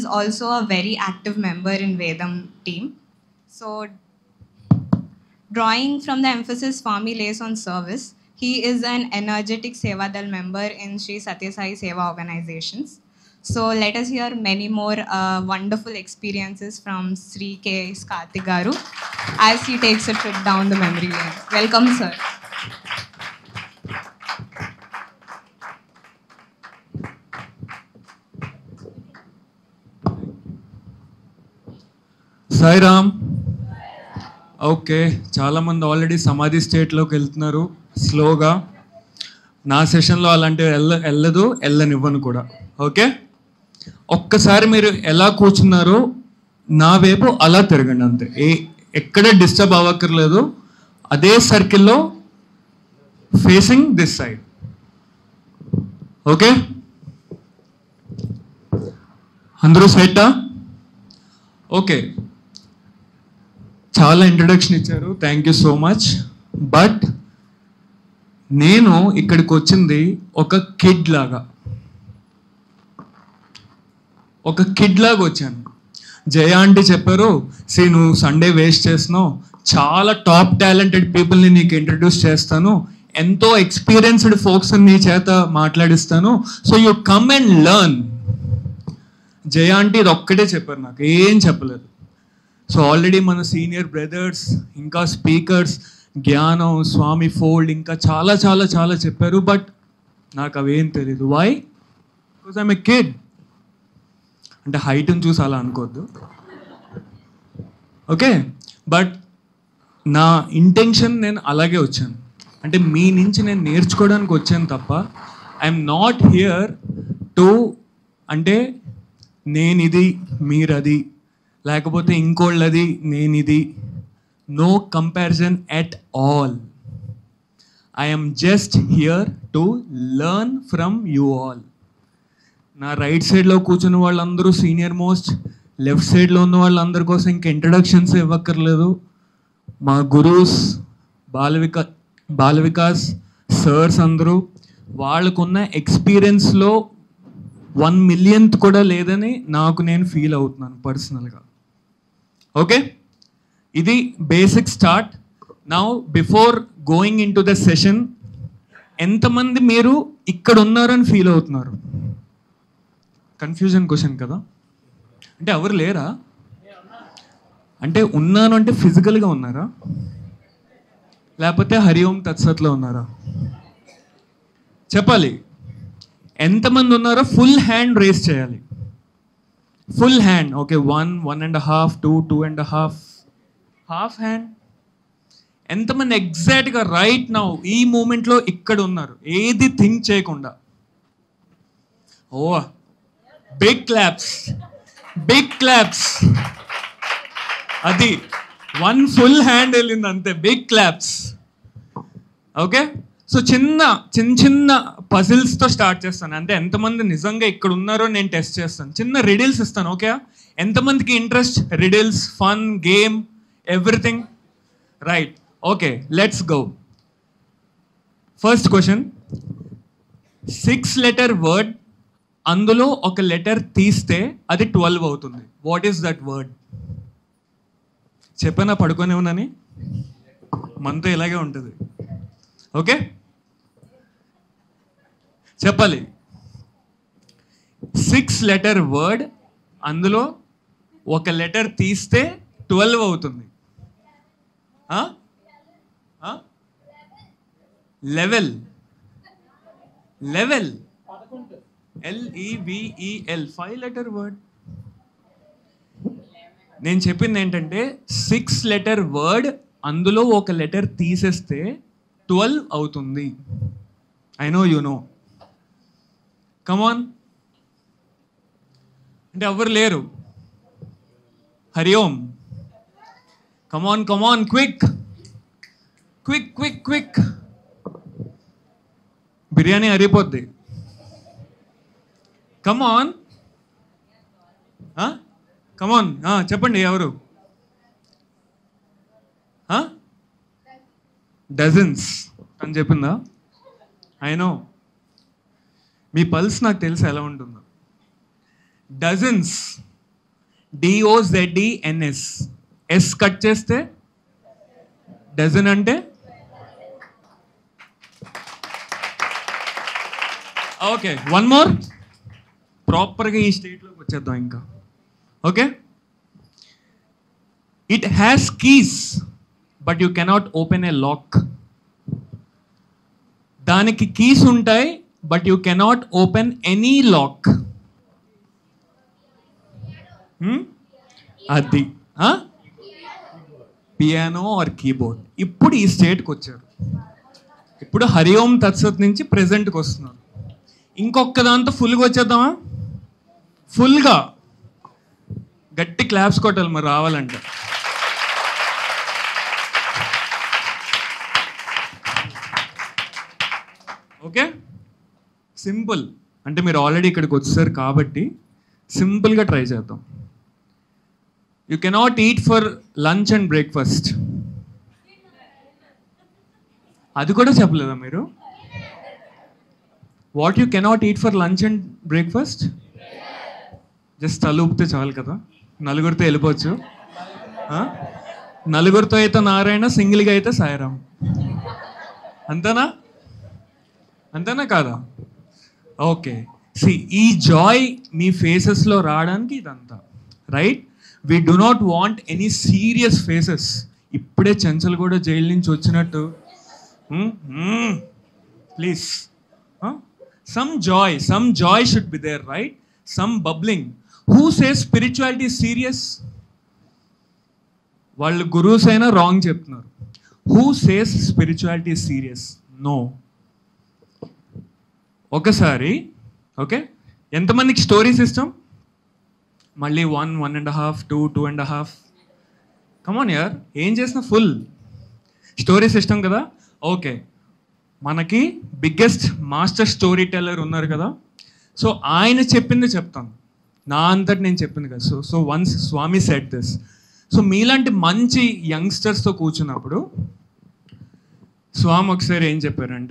also a very active member in Vedam team. So, drawing from the emphasis Swami lays on service, he is an energetic Sevadal member in Sri Satya Sai Seva organizations. So let us hear many more uh, wonderful experiences from Sri K. Kartigaru as he takes a trip down the memory lane. Welcome, sir. Sairam okay చాలామంది already సమాధి స్టేట్లోకి వెళ్తున్నారు స్లోగా నా సెషన్లో అలాంటివి వెళ్ళ వెళ్ళదు వెళ్ళనివ్వను కూడా ఓకే ఒక్కసారి మీరు ఎలా కూర్చున్నారో నా వైపు అలా తిరగండి అంతే ఏ ఎక్కడ డిస్టర్బ్ అవ్వక్కర్లేదు అదే సర్కిల్లో ఫేసింగ్ దిస్ సైడ్ ఓకే అందరూ సెట్టా ఓకే చాలా ఇంట్రడక్షన్ ఇచ్చారు thank you so much but నేను ఇక్కడికి వచ్చింది ఒక కిడ్ లాగా ఒక కిడ్ లాగా వచ్చాను జయ ఆంటీ చెప్పారు సి నువ్వు సండే వేస్ట్ చేస్తున్నావు చాలా టాప్ టాలెంటెడ్ పీపుల్ని నీకు ఇంట్రడ్యూస్ చేస్తాను ఎంతో ఎక్స్పీరియన్స్డ్ ఫోక్స్ నీ చేత మాట్లాడిస్తాను so you come and learn Jaya aunty ఇది ఒక్కటే చెప్పారు నాకు ఏం చెప్పలేదు సో ఆల్రెడీ మన సీనియర్ బ్రదర్స్ ఇంకా స్పీకర్స్ జ్ఞానం స్వామి ఫోల్డ్ ఇంకా చాలా చాలా చాలా చెప్పారు బట్ నాకు అవేం తెలీదు why because I'm a kid అంటే హైట్ని చూసి అలా అనుకోవద్దు ఓకే బట్ నా ఇంటెన్షన్ నేను అలాగే వచ్చాను అంటే మీ నుంచి నేను నేర్చుకోవడానికి వచ్చాను తప్ప ఐఎమ్ నాట్ హియర్ టు అంటే నేను ఇది మీరు అది లేకపోతే ఇంకోళ్ళది నేను ఇది no comparison at all I'm just here to learn from you all నా రైట్ సైడ్లో కూర్చున్న వాళ్ళందరూ సీనియర్ మోస్ట్ లెఫ్ట్ సైడ్లో ఉన్న వాళ్ళందరి కోసం ఇంకా ఇంట్రడక్షన్స్ ఇవ్వక్కర్లేదు మా గురూస్ బాల వికా బాల వికాస్ సర్స్ అందరూ వాళ్ళకున్న ఎక్స్పీరియన్స్లో వన్ మిలియన్త్ కూడా లేదని నాకు నేను ఫీల్ అవుతున్నాను పర్సనల్గా ఓకే ఇది basic start now before going into the session ఎంతమంది మీరు ఇక్కడ ఉన్నారని ఫీల్ అవుతున్నారు కన్ఫ్యూజన్ క్వశ్చన్ కదా అంటే ఎవరు లేరా అంటే ఉన్నాను అంటే ఫిజికల్గా ఉన్నారా లేకపోతే హరి ఓం తత్సత్లో ఉన్నారా చెప్పాలి ఎంతమంది ఉన్నారో ఫుల్ హ్యాండ్ రేస్ చేయాలి full hand okay one one and half two two and half half hand ఎంతమంది ఎగ్జాక్ట్గా రైట్ నౌ ఈ మూమెంట్లో ఇక్కడ ఉన్నారు ఏది థింక్ చేయకుండా oh big claps big claps అది వన్ ఫుల్ హ్యాండ్ వెళ్ళింది అంతే బిగ్ క్లాప్స్ ఓకే సో చిన్న చిన్న చిన్న పజిల్స్తో స్టార్ట్ చేస్తాను అంటే ఎంతమంది నిజంగా ఇక్కడ ఉన్నారో నేను టెస్ట్ చేస్తాను చిన్న రిడిల్స్ ఇస్తాను ఓకే ఎంతమందికి interest riddles fun game everything right okay let's go first question six letter word అందులో ఒక లెటర్ తీస్తే అది ట్వెల్వ్ అవుతుంది వాట్ ఈస్ దట్ వర్డ్ చెప్పనా పడుకొని ఉన్నాని మనతో ఇలాగే ఉంటుంది ఓకే చెప్పాలి సిక్స్ లెటర్ వర్డ్ అందులో ఒక లెటర్ తీస్తే ట్వెల్వ్ అవుతుంది level level L E V E L five letter word నేను చెప్పింది ఏంటంటే సిక్స్ లెటర్ వర్డ్ అందులో ఒక లెటర్ తీసేస్తే ట్వెల్వ్ అవుతుంది I know you know come on అంటే ఎవరు లేరు Hari Om come on come on quick quick quick quick biryani అరిపోద్ది కమాన్ కమాన్ చెప్పండి ఎవరు డజన్స్ అని చెప్పిందా ఐ నో మీ పల్స్ నాకు తెలిసి ఎలా ఉంటుందో డజన్స్ డిఓజెడ్ఈఎన్ఎస్ ఎస్ కట్ చేస్తే డజన్ అంటే ఓకే వన్ మోర్ ప్రాపర్గా ఈ స్టేట్లోకి వచ్చేద్దాం ఇంకా okay it has keys but you cannot open a lock దానికి కీస్ ఉంటాయి but you cannot open any lock అది పియానో ఆర్ కీబోర్డ్ ఇప్పుడు ఈ స్టేట్కి వచ్చారు ఇప్పుడు హరి ఓం తత్సత్ నుంచి ప్రెసెంట్కి వస్తున్నారు ఇంకొక దాంతో ఫుల్గా వచ్చేద్దామా ఫుల్గా గట్టి క్లాప్స్ కొట్టాలి మరి రావాలంటే ఓకే సింపుల్ అంటే మీరు ఆల్రెడీ ఇక్కడికి వచ్చారు కాబట్టి సింపుల్గా ట్రై చేద్దాం you cannot eat for lunch and breakfast అది కూడా చెప్పలేదా మీరు what you cannot eat for lunch and breakfast just తలుపితే చాలు కదా నలుగురితో వెళ్ళిపోవచ్చు ఆ? నలుగురితో అయితే నారాయణ సింగిల్గా అయితే సాయిరామ్ అంతేనా అంతేనా కాదా ఓకే సి ఈ జాయ్ మీ ఫేసెస్లో రావడానికి ఇదంతా right we do not want any serious faces ఇప్పుడే చెంచల్ కూడా జైలు నుంచి వచ్చినట్టు please some joy some joy should be there right some bubbling who say spirituality serious వాళ్ళు గురూస్ అయినా రాంగ్ చెప్తున్నారు who says spirituality serious no ఒకసారి okay ఎంతమందికి stories ఇష్టం మళ్ళీ one one and half two two and half come on యార్ ఏం చేసిన ఫుల్ స్టోరీస్ ఇష్టం కదా ఓకే మనకి బిగ్గెస్ట్ మాస్టర్ స్టోరీ టెల్లర్ ఉన్నారు కదా సో ఆయన చెప్పింది చెప్తాను నా అంతటి నేను చెప్పింది కదా so so once Swami set this so మీలాంటి మంచి యంగ్స్టర్స్తో కూర్చున్నప్పుడు స్వామి ఒకసారి ఏం చెప్పారంటే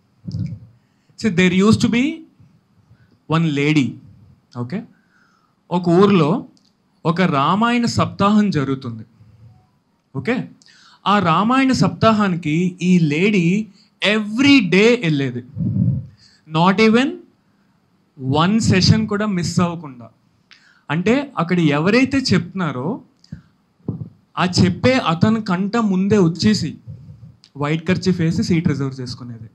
so there used to be one lady okay ఒక ఊర్లో ఒక రామాయణ సప్తాహం జరుగుతుంది ఓకే ఆ రామాయణ సప్తాహానికి ఈ లేడీ ఎవ్రీ డే వెళ్ళేది నాట్ ఈవెన్ వన్ సెషన్ కూడా మిస్ అవ్వకుండా అంటే అక్కడ ఎవరైతే చెప్తున్నారో ఆ చెప్పే అతని కంట ముందే వచ్చేసి వైట్ కర్చీఫ్ వేసి సీట్ రిజర్వ్ చేసుకునేది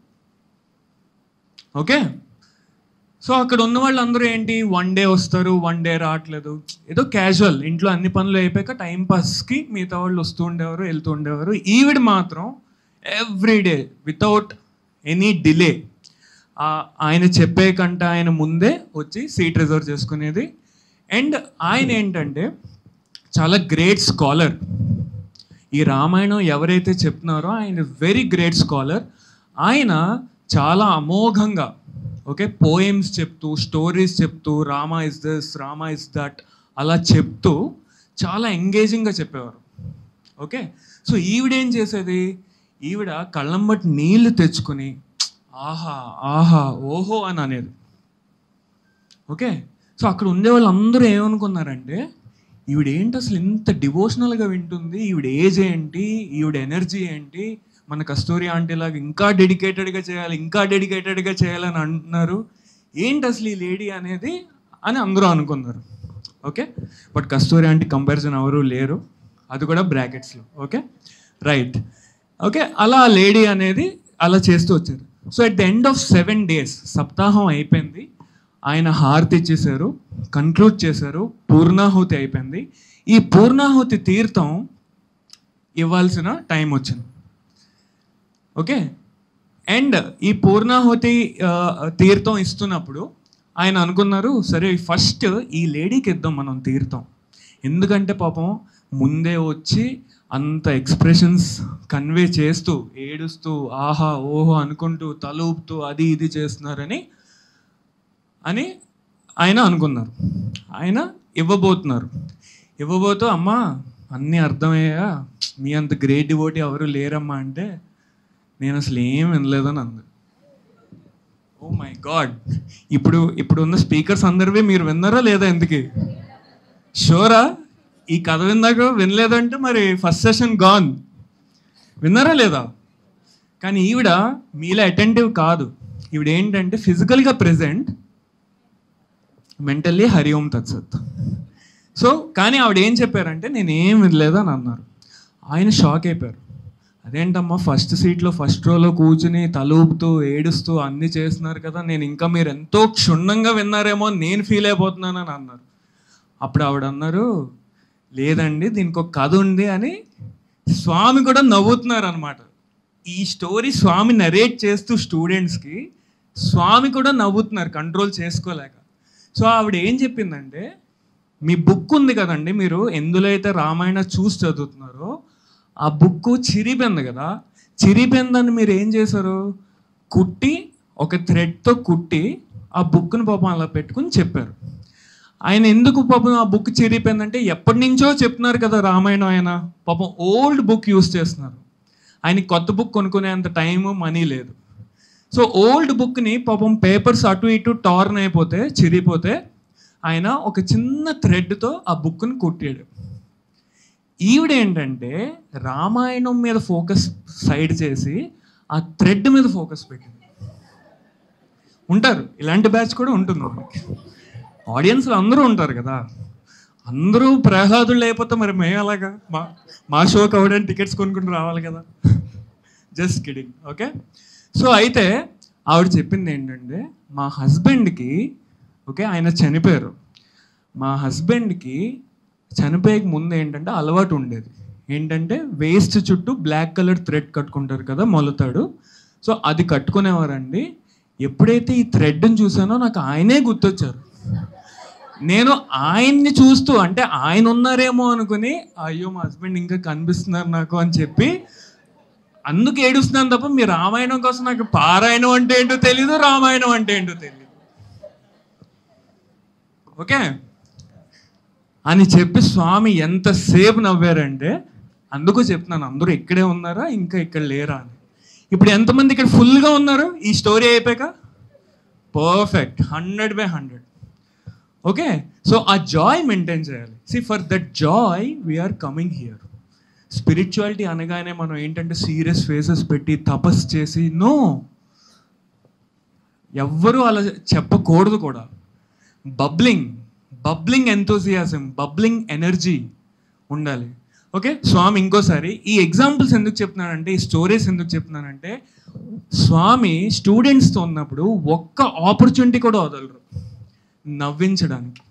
ఓకే సో అక్కడ ఉన్న వాళ్ళందరూ ఏంటి వన్ డే వస్తారు వన్ డే రావట్లేదు ఏదో క్యాజువల్ ఇంట్లో అన్ని పనులు అయిపోయాక టైం పాస్కి మిగతా వాళ్ళు వస్తూ ఉండేవారు వెళ్తూ ఉండేవారు ఈవిడ మాత్రం every day without any delay ఆయన చెప్పే కంట ఆయన ముందే వచ్చి సీట్ రిజర్వ్ చేసుకునేది అండ్ ఆయన ఏంటంటే చాలా గ్రేట్ స్కాలర్ ఈ రామాయణం ఎవరైతే చెప్తున్నారో ఆయన వెరీ గ్రేట్ స్కాలర్ ఆయన చాలా అమోఘంగా ఓకే పోయమ్స్ చెప్తూ స్టోరీస్ చెప్తూ Rama is this Rama is that అలా చెప్తూ చాలా ఎంగేజింగ్గా చెప్పేవారు ఓకే సో ఈవిడ ఏం చేసేది ఈవిడ కళ్ళం బట్టి నీళ్లు తెచ్చుకొని ఆహా ఆహా ఓహో అని అనేది ఓకే సో అక్కడ ఉండే వాళ్ళందరూ ఏమనుకున్నారంటే ఈవిడ ఏంటి అసలు ఇంత డివోషనల్గా వింటుంది ఈవిడ ఏజ్ ఏంటి ఈవిడ ఎనర్జీ ఏంటి మన కస్తూరి ఆంటీ లాగా ఇంకా డెడికేటెడ్గా చేయాలి ఇంకా డెడికేటెడ్గా చేయాలని అంటున్నారు ఏంటి అసలు ఈ లేడీ అనేది అని అందరూ అనుకున్నారు okay but Kasturi aunty comparison ఎవరు లేరు అది కూడా బ్రాకెట్స్లో ఓకే రైట్ ఓకే అలా ఆ లేడీ అనేది అలా చేస్తూ వచ్చారు so at the end of seven days సప్తాహం అయిపోయింది ఆయన హారతి ఇచ్చేశారు కన్క్లూడ్ చేశారు పూర్ణాహుతి అయిపోయింది ఈ పూర్ణాహుతి తీర్థం ఇవ్వాల్సిన టైం వచ్చింది ఓకే అండ్ ఈ పూర్ణాహుతి ఆ, తీర్థం ఇస్తున్నప్పుడు ఆయన అనుకున్నారు సరే ఫస్ట్ ఈ లేడీకి ఇద్దాం మనం తీర్థం ఎందుకంటే పాపం ముందే వచ్చి అంత ఎక్స్ప్రెషన్స్ కన్వే చేస్తూ ఏడుస్తూ ఆహా ఓహో అనుకుంటూ తల ఊపుతూ అది ఇది చేస్తున్నారని అని ఆయన అనుకున్నారు ఆయన ఇవ్వబోతున్నారు ఇవ్వబోతూ అమ్మా అన్నీ అర్థమయ్యా మీ అంత గ్రేట్ డివోటీ ఎవరు లేరమ్మా అంటే నేను అసలు ఏం వినలేదని అంది ఓ మై గాడ్ ఇప్పుడు ఇప్పుడు ఉన్న స్పీకర్స్ అందరివి మీరు విన్నారా లేదా ఎందుకు షోరా ఈ కథ విన్నాక వినలేదంటే మరి ఫస్ట్ సెషన్ గాన్ విన్నారా లేదా కానీ ఈవిడ మీలో అటెంటివ్ కాదు ఈవిడ ఏంటంటే ఫిజికల్గా ప్రెసెంట్ మెంటల్లీ హరి ఓం తత్సత్ సో కానీ ఆవిడ ఏం చెప్పారంటే నేను ఏం వినలేదు అని అన్నారు ఆయన షాక్ అయిపోయారు అదేంటమ్మా ఫస్ట్ సీట్లో ఫస్ట్ రోలో కూర్చుని తలూపుతూ ఏడుస్తూ అన్ని చేస్తున్నారు కదా నేను ఇంకా మీరు ఎంతో క్షుణ్ణంగా విన్నారేమో అని నేను ఫీల్ అయిపోతున్నానని అన్నారు అప్పుడు ఆవిడ అన్నారు లేదండి దీనికి ఒక కథ ఉంది అని స్వామి కూడా నవ్వుతున్నారు అనమాట ఈ స్టోరీ స్వామి నరేట్ చేస్తూ స్టూడెంట్స్కి స్వామి కూడా నవ్వుతున్నారు కంట్రోల్ చేసుకోలేక సో ఆవిడ ఏం చెప్పిందంటే మీ బుక్ ఉంది కదండి మీరు ఎందులో అయితే రామాయణ చూసి చదువుతున్నారో ఆ బుక్ చిరిపోయింది కదా చిరిపోయిందని మీరు ఏం చేశారు కుట్టి ఒక థ్రెడ్తో కుట్టి ఆ బుక్ని పాపం అలా పెట్టుకుని చెప్పారు ఆయన ఎందుకు పాపం ఆ బుక్ చిరిగిపోయిందంటే ఎప్పటి నుంచో చెప్తున్నారు కదా రామాయణం ఆయన పాపం ఓల్డ్ బుక్ యూస్ చేస్తున్నారు ఆయన కొత్త బుక్ కొనుక్కునేంత టైం మనీ లేదు సో ఓల్డ్ బుక్ని పాపం పేపర్స్ అటు ఇటు టార్న్ అయిపోతే చిరిగిపోతే ఆయన ఒక చిన్న థ్రెడ్తో ఆ బుక్ని కుట్టాడు ఈవిడ ఏంటంటే రామాయణం మీద ఫోకస్ సైడ్ చేసి ఆ థ్రెడ్ మీద ఫోకస్ పెట్టింది ఉంటారు ఇలాంటి బ్యాచ్ కూడా ఉంటుంది మనకి ఆడియన్స్లో అందరూ ఉంటారు కదా అందరూ ప్రహ్లాదులు లేకపోతే మరి మేము అలాగా మా మా షోకి అవ్వడానికి టికెట్స్ కొనుక్కుని రావాలి కదా జస్ట్ కిడింగ్ ఓకే సో అయితే ఆవిడ చెప్పింది ఏంటంటే మా హస్బెండ్కి ఓకే ఆయన చనిపోయారు మా హస్బెండ్కి చనిపోయక ముందు ఏంటంటే అలవాటు ఉండేది ఏంటంటే వేస్ట్ చుట్టూ బ్లాక్ కలర్ థ్రెడ్ కట్టుకుంటారు కదా మొలతాడు సో అది కట్టుకునేవారండి ఎప్పుడైతే ఈ థ్రెడ్ని చూసానో నాకు ఆయనే గుర్తొచ్చారు నేను ఆయన్ని చూస్తూ అంటే ఆయన ఉన్నారేమో అనుకుని అయ్యో మా హస్బెండ్ ఇంకా కనిపిస్తున్నారు నాకు అని చెప్పి అందుకు ఏడుస్తున్నాను తప్ప మీ రామాయణం కోసం నాకు పారాయణం అంటే ఏంటో తెలీదు రామాయణం అంటే ఏంటో తెలియదు ఓకే అని చెప్పి స్వామి ఎంతసేపు నవ్వారంటే అందుకు చెప్తున్నాను అందరూ ఇక్కడే ఉన్నారా ఇంకా ఇక్కడ లేరా అని ఇప్పుడు ఎంతమంది ఇక్కడ ఫుల్గా ఉన్నారు ఈ స్టోరీ అయిపోయాక perfect hundred by hundred okay so ఆ జాయ్ మెయింటైన్ చేయాలి see for that joy we are coming here spirituality అనగానే మనం ఏంటంటే సీరియస్ ఫేసెస్ పెట్టి తపస్ చేసి నో ఎవ్వరూ అలా చెప్పకూడదు కూడా bubbling bubbling enthusiasm bubbling energy ఉండాలి ఓకే స్వామి ఇంకోసారి ఈ ఎగ్జాంపుల్స్ ఎందుకు చెప్తున్నానంటే ఈ స్టోరీస్ ఎందుకు చెప్తున్నానంటే స్వామి స్టూడెంట్స్తో ఉన్నప్పుడు ఒక్క ఆపర్చునిటీ కూడా వదలరు నవ్వించడానికి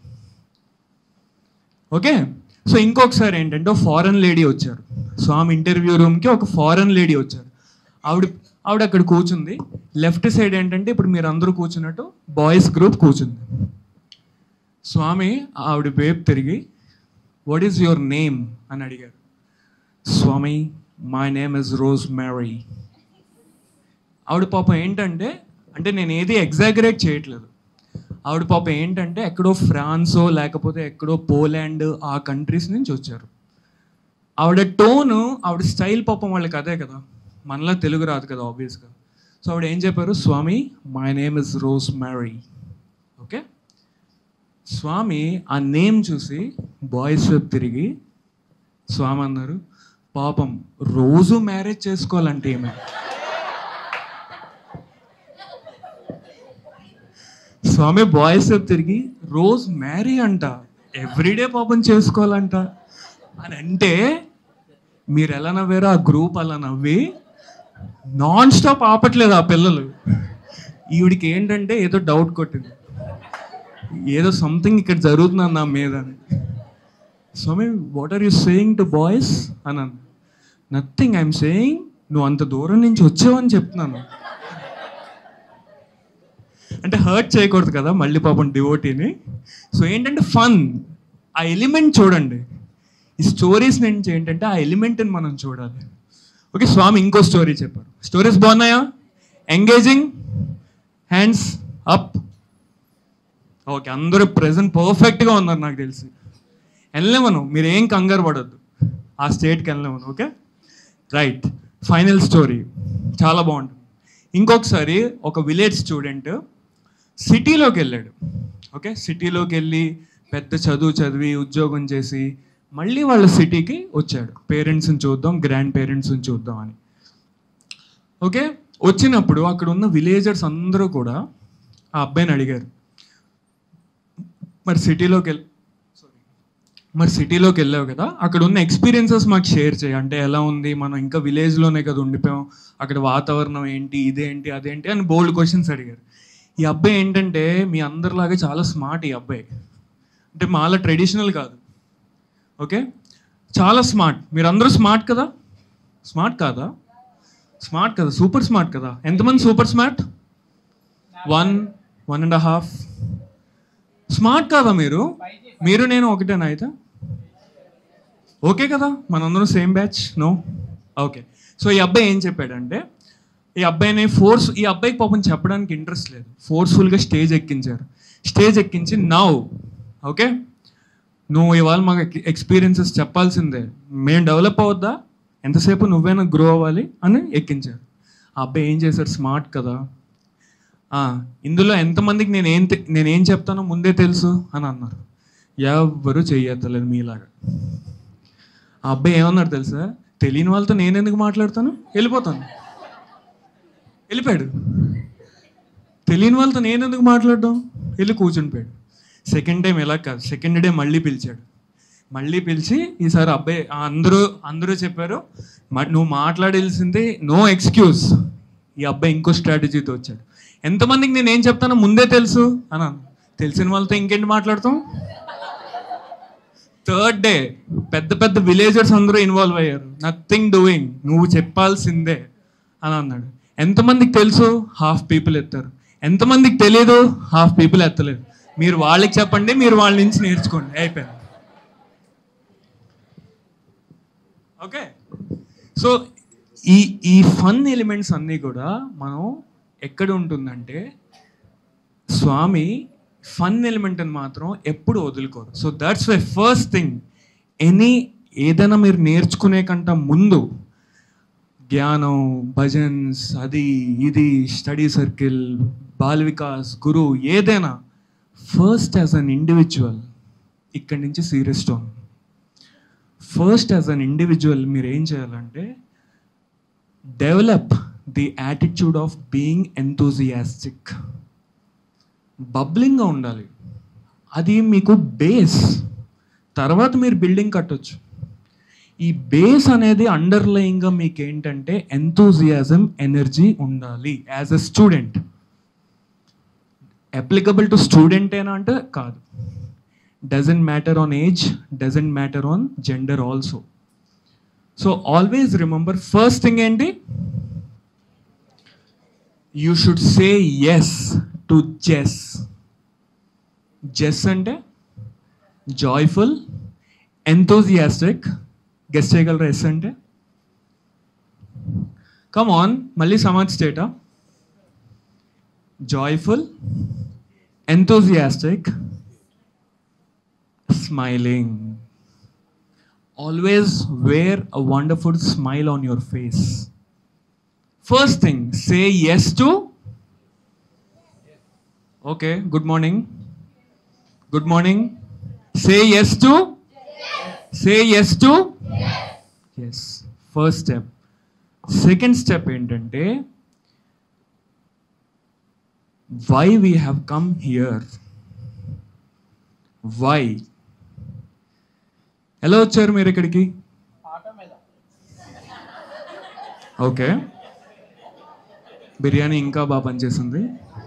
ఓకే సో ఇంకొకసారి ఏంటంటే ఫారెన్ లేడీ వచ్చారు స్వామి ఇంటర్వ్యూ రూమ్కి ఒక ఫారెన్ లేడీ వచ్చారు ఆవిడ ఆవిడ అక్కడ కూర్చుంది లెఫ్ట్ సైడ్ ఏంటంటే ఇప్పుడు మీరు అందరూ కూర్చున్నట్టు బాయ్స్ గ్రూప్ కూర్చుంది స్వామి ఆవిడ వేపు తిరిగి వాట్ ఈస్ యువర్ నేమ్ అని అడిగారు Swami my name is Rose Mary ఆవిడ పాపం ఏంటంటే అంటే నేను ఏది ఎగ్జాగరేట్ చేయట్లేదు ఆవిడ పాపం ఏంటంటే ఎక్కడో ఫ్రాన్సో లేకపోతే ఎక్కడో పోలాండ్ ఆ కంట్రీస్ నుంచి వచ్చారు ఆవిడ టోను ఆవిడ స్టైల్ పాపం వాళ్ళకి అదే కదా మనలో తెలుగు రాదు కదా ఆబ్వియస్గా సో ఆవిడ ఏం చెప్పారు Swami my name is Rose Mary okay Swami ఆ నేమ్ చూసి బాయ్స్ వైపు తిరిగి స్వామి అన్నారు పాపం రోజు మ్యారేజ్ చేసుకోవాలంటే ఏమే స్వామి బాయ్స్ వైపు తిరిగి రోజ్ మ్యారీ అంట ఎవ్రీడే పాపం చేసుకోవాలంట అని అంటే మీరు ఎలా నవ్వారో ఆ గ్రూప్ అలా నవ్వి నాన్ స్టాప్ ఆపట్లేదు ఆ పిల్లలు ఈవిడికి ఏంటంటే ఏదో డౌట్ కొట్టింది ఏదో సంథింగ్ ఇక్కడ జరుగుతుంది నా మీద అని Swami what are you saying to boys అన్నాను నథింగ్ ఐఎమ్ సేయింగ్ నువ్వు అంత దూరం నుంచి వచ్చావని చెప్తున్నాను అంటే హర్ట్ చేయకూడదు కదా మళ్ళీ పాపం డివోటీని సో ఏంటంటే ఫన్ ఆ ఎలిమెంట్ చూడండి ఈ స్టోరీస్ నుంచి ఏంటంటే ఆ ఎలిమెంట్ని మనం చూడాలి ఓకే స్వామి ఇంకో స్టోరీ చెప్పారు స్టోరీస్ బాగున్నాయా ఎంగేజింగ్ హ్యాండ్స్ అప్ ఓకే అందరూ ప్రెసెంట్ పర్ఫెక్ట్గా ఉన్నారు నాకు తెలిసి వెళ్ళలేమను మీరు ఏం కంగారు పడద్దు ఆ స్టేట్కి వెళ్ళలేమను ఓకే రైట్ ఫైనల్ స్టోరీ చాలా బాగుంటుంది ఇంకొకసారి ఒక విలేజ్ స్టూడెంట్ సిటీలోకి వెళ్ళాడు ఓకే సిటీలోకి వెళ్ళి పెద్ద చదువు చదివి ఉద్యోగం చేసి మళ్ళీ వాళ్ళ సిటీకి వచ్చాడు పేరెంట్స్ని చూద్దాం గ్రాండ్ పేరెంట్స్ని చూద్దాం అని ఓకే వచ్చినప్పుడు అక్కడ ఉన్న విలేజర్స్ అందరూ కూడా ఆ అబ్బాయిని అడిగారు మరి సిటీలోకి వెళ్ళి మరి సిటీలోకి వెళ్ళావు కదా అక్కడ ఉన్న ఎక్స్పీరియన్సెస్ మాకు షేర్ చేయి అంటే ఎలా ఉంది మనం ఇంకా విలేజ్లోనే కదా ఉండిపోయాం అక్కడ వాతావరణం ఏంటి ఇదేంటి అదేంటి అని బోల్డ్ క్వశ్చన్స్ అడిగారు ఈ అబ్బాయి ఏంటంటే మీ అందరిలాగా చాలా స్మార్ట్ ఈ అబ్బాయి అంటే మాలా ట్రెడిషనల్ కాదు ఓకే చాలా స్మార్ట్ మీరు అందరూ స్మార్ట్ కదా స్మార్ట్ కాదా స్మార్ట్ కదా సూపర్ స్మార్ట్ కదా ఎంతమంది super smart one one and half smart కాదా మీరు మీరు నేను ఒకటేనా అయితే ఓకే కదా మనందరం same batch no okay so ఈ అబ్బాయి ఏం చెప్పాడంటే ఈ అబ్బాయిని ఫోర్స్ ఈ అబ్బాయికి పాపం చెప్పడానికి ఇంట్రెస్ట్ లేదు ఫోర్స్ఫుల్గా స్టేజ్ ఎక్కించారు స్టేజ్ ఎక్కించి నౌ ఓకే నువ్వు ఇవాళ మాకు ఎక్స్పీరియన్సెస్ చెప్పాల్సిందే మేము డెవలప్ అవద్దా ఎంతసేపు నువ్వైనా గ్రో అవ్వాలి అని ఎక్కించారు ఆ అబ్బాయి ఏం చేశాడు స్మార్ట్ కదా ఆ, ఇందులో ఎంతమందికి నేను ఏం తె- నేను ఏం చెప్తానో ముందే తెలుసు అని అన్నారు ఎవ్వరూ చెయ్యత్తలేదు మీలాగా ఆ అబ్బాయి ఏమన్నాడు తెలుసా తెలియని వాళ్ళతో నేను ఎందుకు మాట్లాడతాను వెళ్ళిపోతాను వెళ్ళిపోయాడు తెలియని వాళ్ళతో నేను ఎందుకు మాట్లాడడం వెళ్ళి కూర్చుని పోయాడు సెకండ్ టైం ఎలా కాదు సెకండ్ డే మళ్ళీ పిలిచాడు మళ్ళీ పిలిచి ఈసారి అబ్బాయి ఆ అందరూ అందరూ చెప్పారు "మ- నువ్వు మాట్లాడాల్సింది నో ఎక్స్క్యూజ్ ఈ అబ్బాయి ఇంకో స్ట్రాటజీతో వచ్చాడు ఎంతమందికి నేను ఏం చెప్తానో ముందే తెలుసు అని అన్నాను. తెలిసిన వాళ్ళతో ఇంకేంటి మాట్లాడతాం థర్డ్ డే పెద్ద పెద్ద విలేజర్స్ అందరూ ఇన్వాల్వ్ అయ్యారు నథింగ్ డూయింగ్ నువ్వు చెప్పాల్సిందే అని అన్నాడు ఎంతమందికి తెలుసు హాఫ్ పీపుల్ ఎత్తారు ఎంతమందికి తెలియదు హాఫ్ పీపుల్ ఎత్తలేదు మీరు వాళ్ళకి చెప్పండి మీరు వాళ్ళ నుంచి నేర్చుకోండి అయిపోయింది ఓకే సో ఈ ఈ ఫన్ ఎలిమెంట్స్ అన్నీ కూడా మనం ఎక్కడ ఉంటుందంటే స్వామి ఫన్ ఎలిమెంట్ అని మాత్రం ఎప్పుడు వదులుకోరు so that's why first thing any ఏదైనా మీరు నేర్చుకునే కంట ముందు జ్ఞానం భజన్స్ అది ఇది study circle Bal Vikas guru ఏదైనా ఫస్ట్ యాజ్ అన్ ఇండివిజువల్ ఇక్కడి నుంచి serious tone first as an individual మీరు ఏం చేయాలంటే develop the attitude of being enthusiastic బబ్లింగ్గా ఉండాలి అది మీకు బేస్ తర్వాత మీరు బిల్డింగ్ కట్టొచ్చు ఈ బేస్ అనేది అండర్లయింగ్గా మీకు ఏంటంటే ఎంతూజియాజం ఎనర్జీ ఉండాలి as a student applicable to student ఏనా అంటే కాదు doesn't matter on age doesn't matter on gender also so always remember first thing ఏంటి you should say yes to yes yes అంటే జాయ్ఫుల్ ఎంతోజియాస్టిక్ గెస్ట్ చేయగలరా yes అంటే come on మళ్ళీ సమాజ్ స్టేటా joyful enthusiastic smiling always wear a wonderful smile on your face. First thing, say yes to. Okay, good morning. Good morning. Say yes to. Say yes to. Yes. First step. Second step ఏంటంటే why we have come here. Why? ఎలా వచ్చారు మీరు ఇక్కడికి okay biryani ఇంకా బాగా పనిచేసింది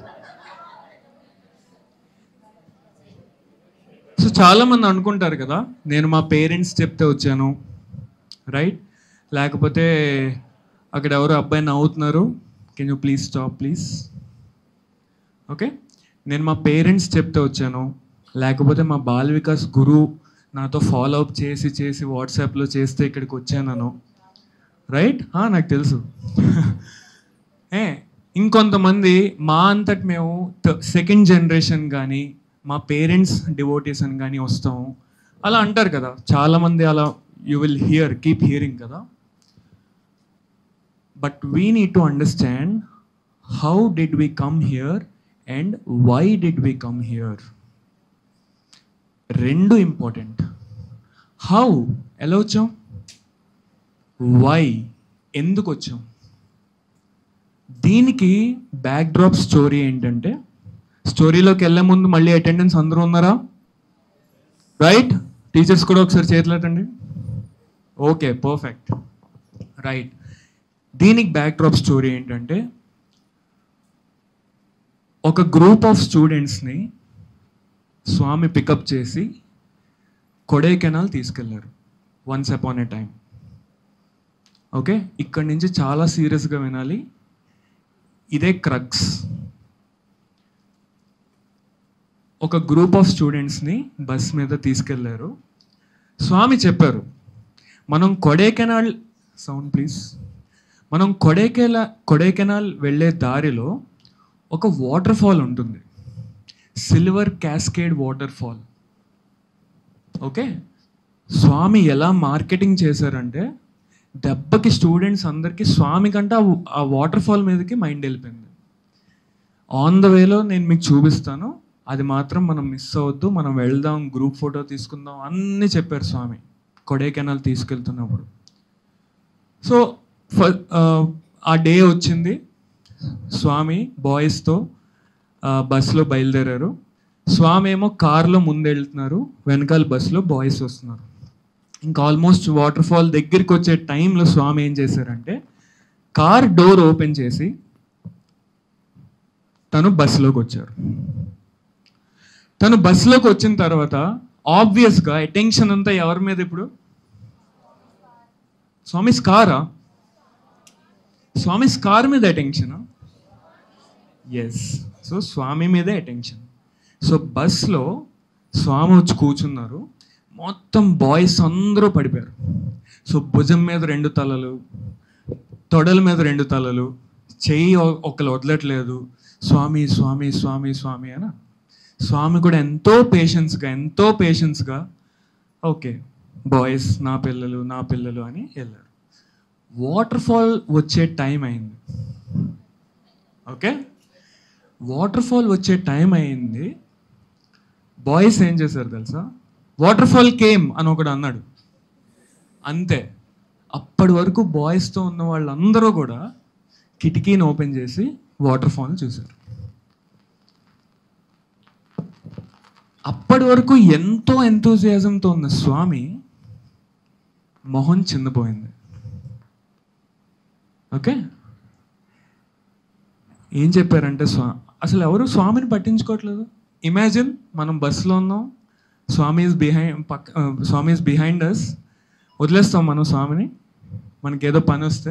so చాలా మంది అనుకుంటారు కదా నేను మా పేరెంట్స్ చెప్తే వచ్చాను రైట్ లేకపోతే అక్కడ ఎవరు అబ్బాయి నవ్వుతున్నారు can you please stop please okay నేను మా పేరెంట్స్ చెప్తే వచ్చాను లేకపోతే మా బాల్ వికాస్ గురువు నాతో ఫాలో అప్ చేసి చేసి వాట్సాప్లో చేస్తే ఇక్కడికి వచ్చానను రైట్ నాకు తెలుసు ఏ ఇంకొంతమంది మా అంతటి మేము సెకండ్ జనరేషన్ కానీ మా పేరెంట్స్ డివోటీస్ అని కానీ వస్తాము అలా అంటారు కదా చాలామంది అలా you will hear keep hearing కదా but we need to understand how did we come here and why did we come here రెండు ఇంపార్టెంట్ హౌ ఎలా వచ్చాం వై ఎందుకు వచ్చాం దీనికి బ్యాక్ డ్రాప్ స్టోరీ ఏంటంటే స్టోరీలోకి వెళ్ళే ముందు మళ్ళీ అటెండెన్స్ అందరూ ఉన్నారా రైట్ టీచర్స్ కూడా ఒకసారి చేతులటండి ఓకే పర్ఫెక్ట్ రైట్ దీనికి బ్యాక్ డ్రాప్ స్టోరీ ఏంటంటే ఒక గ్రూప్ ఆఫ్ స్టూడెంట్స్ని స్వామి పికప్ చేసి కొడైకెనాల్ తీసుకెళ్లారు once upon a time okay ఇక్కడి నుంచి చాలా సీరియస్గా వినాలి ఇదే క్రక్స్ ఒక గ్రూప్ ఆఫ్ స్టూడెంట్స్ని బస్ మీద తీసుకెళ్లారు స్వామి చెప్పారు మనం కొడైకెనాల్ సౌండ్ ప్లీజ్ మనం కొడైకెలా కొడైకెనాల్ వెళ్ళే దారిలో ఒక వాటర్ ఫాల్ ఉంటుంది silver cascade waterfall okay Swami ఎలా మార్కెటింగ్ చేశారంటే దెబ్బకి స్టూడెంట్స్ అందరికీ స్వామి కంటే ఆ- ఆ వాటర్ ఫాల్ మీదకి మైండ్ వెళ్ళిపోయింది ఆన్ ద వేలో నేను మీకు చూపిస్తాను అది మాత్రం మనం మిస్ అవ్వద్దు మనం వెళ్దాం గ్రూప్ ఫోటో తీసుకుందాం అన్నీ చెప్పారు స్వామి కొడైకెనాల్ తీసుకెళ్తున్నప్పుడు సో ఫ- ఆ, ఆ డే వచ్చింది స్వామి బాయ్స్తో బస్సులో బయలుదేరారు స్వామి ఏమో కార్లో ముందు వెళ్తున్నారు వెనకాల బస్సులో బాయ్స్ వస్తున్నారు ఇంకా ఆల్మోస్ట్ వాటర్ ఫాల్ దగ్గరికి వచ్చే టైంలో స్వామి ఏం చేశారంటే కార్ డోర్ ఓపెన్ చేసి తను బస్సులోకి వచ్చారు తను బస్సులోకి వచ్చిన తర్వాత ఆబ్వియస్గా అటెన్షన్ అంతా ఎవరి మీద ఇప్పుడు స్వామి స్కారా స్వామి స్కార్ మీద అటెన్షనా ఎస్ సో స్వామి మీదే అటెన్షన్ సో బస్లో స్వామి వచ్చి కూర్చున్నారు మొత్తం బాయ్స్ అందరూ పడిపోయారు సో భుజం మీద రెండు తలలు తొడల మీద రెండు తలలు చెయ్యి ఒ- ఒకరు వదలట్లేదు స్వామి స్వామి స్వామి స్వామి అని స్వామి కూడా ఎంతో పేషెన్స్గా ఎంతో పేషెన్స్గా ఓకే బాయ్స్ నా పిల్లలు నా పిల్లలు అని వెళ్ళారు వాటర్ ఫాల్ వచ్చే టైం అయింది ఓకే వాటర్ ఫాల్ వచ్చే టైం అయింది బాయ్స్ ఏం చేశారు తెలుసా వాటర్ ఫాల్ కేమ్ అని ఒకడు అన్నాడు అంతే అప్పటి వరకు బాయ్స్తో ఉన్న వాళ్ళందరూ కూడా కిటికీని ఓపెన్ చేసి వాటర్ ఫాల్ చూశారు అప్పటి వరకు ఎంతో ఎంతోజియాజంతో ఉన్న స్వామి మొహం చిన్నపోయింది ఓకే ఏం చెప్పారంటే స్వా అసలు ఎవరు స్వామిని పట్టించుకోవట్లేదు ఇమాజిన్ మనం బస్సులో ఉన్నాం స్వామి ఇస్ బిహైండ్ పక్క స్వామి ఇస్ బిహైండ్ అస్ వదిలేస్తాం మనం స్వామిని మనకి ఏదో పని వస్తే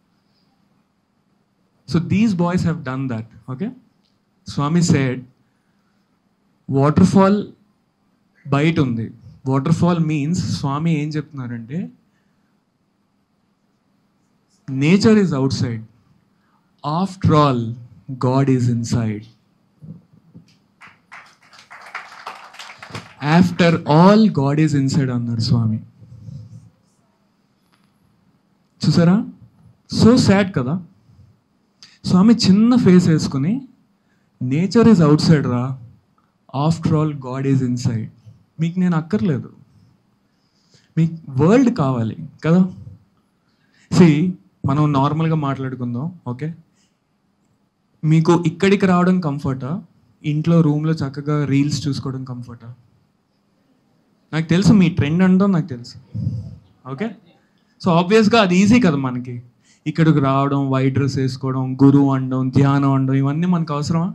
so these boys have done that okay Swami said waterfall బయట ఉంది వాటర్ ఫాల్ మీన్స్ స్వామి ఏం చెప్తున్నారంటే nature is outside after all God is inside after all God is inside అన్నారు స్వామి చూసారా సో సాడ్ కదా స్వామి చిన్న ఫేస్ వేసుకుని nature is outside రా after all God is inside మీకు నేను అక్కర్లేదు మీకు వరల్డ్ కావాలి కదా సి మనం నార్మల్గా మాట్లాడుకుందాం ఓకే మీకు ఇక్కడికి రావడం కంఫర్టా ఇంట్లో రూమ్లో చక్కగా రీల్స్ చూసుకోవడం కంఫర్టా నాకు తెలుసు మీ ట్రెండ్ అంటాం నాకు తెలుసు ఓకే సో ఆబ్వియస్గా అది ఈజీ కదా మనకి ఇక్కడికి రావడం వైట్ డ్రెస్ వేసుకోవడం గురువు అనడం ధ్యానం అనడం ఇవన్నీ మనకు అవసరమా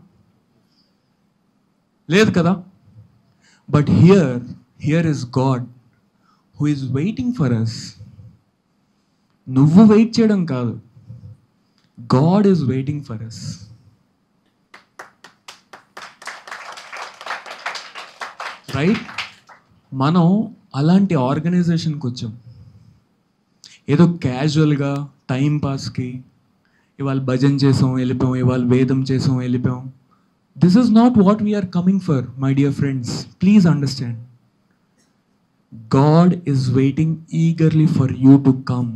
లేదు కదా but here here is God who is waiting for us నువ్వు వెయిట్ చేయడం కాదు God is waiting for us right మనం అలాంటి ఆర్గనైజేషన్కి వచ్చాం ఏదో క్యాజువల్గా టైం పాస్కి ఇవాళ భజన చేసాం వెళ్ళిపోయాం ఇవాళ వేదం చేసాం వెళ్ళిపోయాం this is not what we are coming for my dear friends please understand God is waiting eagerly for you to come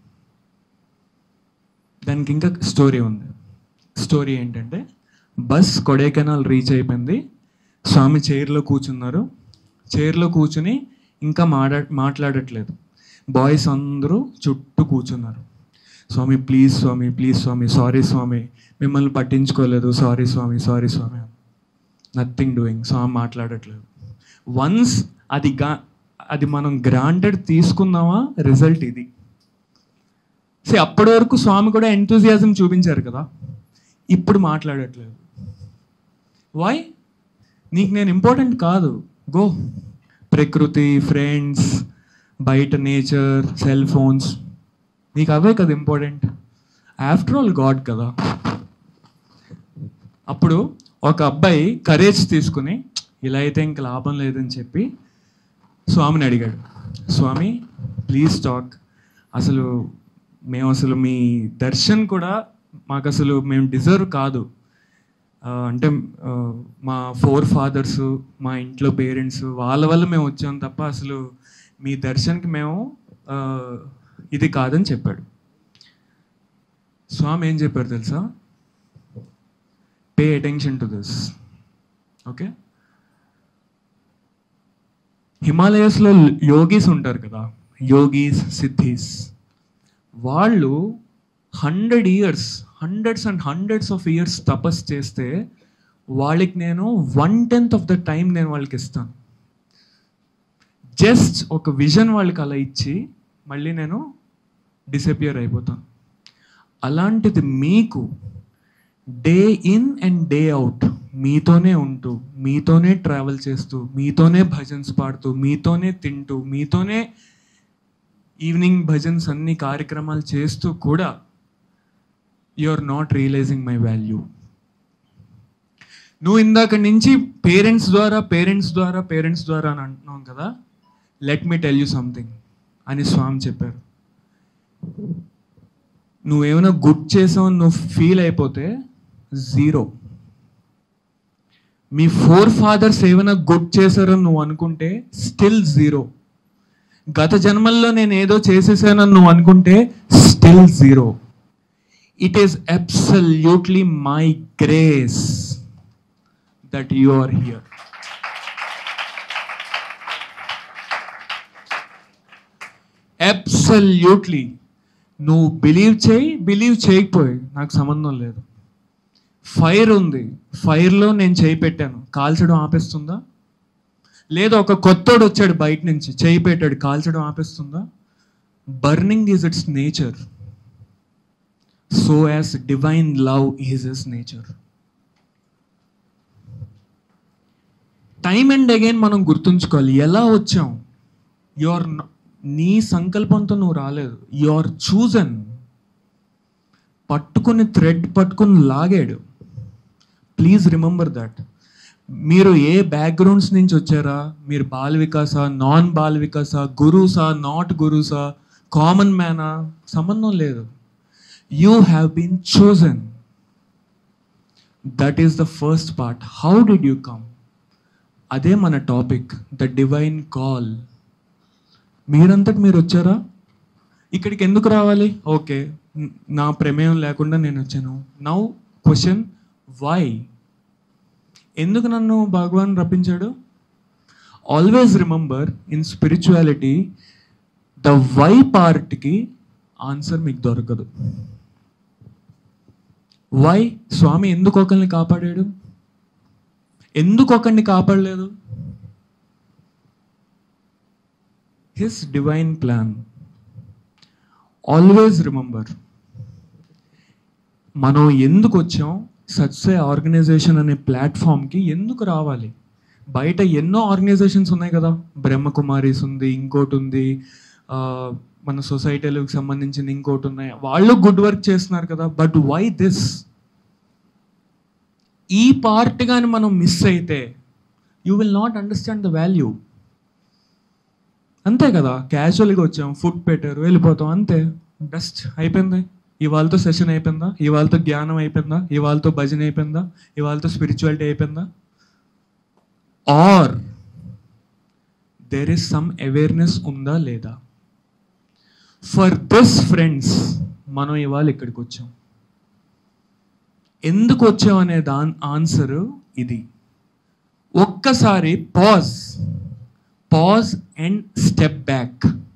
దానికి ఇంకా స్టోరీ ఉంది స్టోరీ ఏంటంటే బస్ కొడైకెనాల్ రీచ్ అయిపోయింది స్వామి చైర్లో కూర్చున్నారు చైర్లో కూర్చుని ఇంకా మాట్లా మాట్లాడట్లేదు బాయ్స్ అందరూ చుట్టూ కూర్చున్నారు Swami please Swami please Swami sorry Swami మిమ్మల్ని పట్టించుకోలేదు sorry Swami sorry Swami nothing doing Swami మాట్లాడట్లేదు వన్స్ అది గా అది మనం గ్రాంటెడ్ తీసుకుందామా రిజల్ట్ ఇది సో అప్పటి వరకు స్వామి కూడా ఎంతూజియాజం చూపించారు కదా ఇప్పుడు మాట్లాడట్లేదు వై నీకు నేను ఇంపార్టెంట్ కాదు గో ప్రకృతి ఫ్రెండ్స్ బయట నేచర్ సెల్ ఫోన్స్ నీకు అవే కదా ఇంపార్టెంట్ ఆఫ్టర్ ఆల్ గాడ్ కదా అప్పుడు ఒక అబ్బాయి కరేజ్ తీసుకుని ఇలా అయితే ఇంక లాభం లేదని చెప్పి స్వామిని అడిగాడు స్వామి ప్లీజ్ టాక్ అసలు మేము అసలు మీ దర్శన్ కూడా మాకు అసలు మేము డిజర్వ్ కాదు ఆ, అంటే ఆ, మా ఫోర్ ఫాదర్స్ మా ఇంట్లో పేరెంట్స్ వాళ్ళ వల్ల మేము వచ్చాం తప్ప అసలు మీ దర్శన్కి మేము ఆ, ఇది కాదని చెప్పాడు స్వామి ఏం చెప్పారు తెలుసా pay attention to this okay హిమాలయస్లో యోగీస్ ఉంటారు కదా యోగీస్ సిద్ధీస్ వాళ్ళు hundred years hundreds and hundreds of years తపస్ చేస్తే వాళ్ళకి నేను one tenth of the time నేను వాళ్ళకి ఇస్తాను జస్ట్ ఒక విజన్ వాళ్ళకి అలా ఇచ్చి మళ్ళీ నేను డిసపియర్ అయిపోతాను అలాంటిది మీకు day in and day out మీతోనే ఉంటూ మీతోనే ట్రావెల్ చేస్తూ మీతోనే భజన్స్ పాడుతూ మీతోనే తింటూ మీతోనే ఈవినింగ్ భజన్స్ అన్ని కార్యక్రమాలు చేస్తూ కూడా you are not realising my value నువ్వు ఇందాక నుంచి పేరెంట్స్ ద్వారా పేరెంట్స్ ద్వారా పేరెంట్స్ ద్వారా అని అంటున్నావు కదా let me tell you something అని స్వామి చెప్పారు నువ్వేమైనా గుడ్ చేసావు నువ్వు ఫీల్ అయిపోతే జీరో మీ ఫోర్ ఫాదర్స్ ఏమైనా గుడ్ చేశారని నువ్వు అనుకుంటే స్టిల్ జీరో గత జన్మల్లో నేను ఏదో చేసేసానని నువ్వు అనుకుంటే still zero it is absolutely my grace that you are here absolutely నువ్వు బిలీవ్ చేయి బిలీవ్ చేయకపోయి నాకు సంబంధం లేదు ఫైర్ ఉంది ఫైర్లో నేను చేయి పెట్టాను కాల్చడం ఆపేస్తుందా లేదా ఒక కొత్తోడు వచ్చాడు బయట నుంచి చేయి పెట్టాడు కాల్చడం ఆపేస్తుందా burning is its nature so as divine love is is nature time and again మనం గుర్తుంచుకోవాలి ఎలా వచ్చాం యువర్ నీ సంకల్పంతో నువ్వు రాలేదు యు ఆర్ చూజన్ పట్టుకుని థ్రెడ్ పట్టుకుని లాగాడు ప్లీజ్ రిమెంబర్ దట్ మీరు ఏ బ్యాక్గ్రౌండ్స్ నుంచి వచ్చారా మీరు బాల వికాస నాన్ బాల వికాస గురుసా నాట్ గురుసా కామన్ మ్యానా సంబంధం లేదు you have been chosen that is the first part how did you come అదే మన టాపిక్ ద డివైన్ కాల్ మీరంతటి మీరు వచ్చారా ఇక్కడికి ఎందుకు రావాలి ఓకే న- నా ప్రమేయం లేకుండా నేను వచ్చాను నౌ క్వశ్చన్ వై ఎందుకు నన్ను భగవాన్ రప్పించాడు always remember in spirituality the why పార్ట్కి ఆన్సర్ మీకు దొరకదు వై స్వామి ఎందుకు ఒకరిని కాపాడాడు ఎందుకు ఒకరిని కాపాడలేదు his divine plan always remember మనం ఎందుకు వచ్చాం సత్సే ఆర్గనైజేషన్ అనే ప్లాట్ఫామ్కి ఎందుకు రావాలి బయట ఎన్నో ఆర్గనైజేషన్స్ ఉన్నాయి కదా బ్రహ్మకుమారీస్ ఉంది ఇంకోటి ఉంది ఆ, మన సొసైటీలకు సంబంధించిన ఇంకోటి ఉన్నాయి వాళ్ళు గుడ్ వర్క్ చేస్తున్నారు కదా బట్ వై దిస్ ఈ పార్ట్ కానీ మనం మిస్ అయితే you will not understand the value అంతే కదా క్యాజువల్గా వచ్చాం ఫుడ్ పెట్టారు వెళ్ళిపోతాం అంతే బెస్ట్ అయిపోయింది ఇవాళతో సెషన్ అయిపోయిందా ఇవాళతో జ్ఞానం అయిపోయిందా ఇవాళతో భజన అయిపోయిందా ఇవాళతో స్పిరిచువాలిటీ అయిపోయిందా are there is some awareness ఉందా లేదా ఫర్ దిస్ ఫ్రెండ్స్ మనం ఇవాళ ఇక్కడికి వచ్చాం ఎందుకు వచ్చాం అనే దాని ఆన్సర్ ఇది ఒక్కసారి pause pause and step back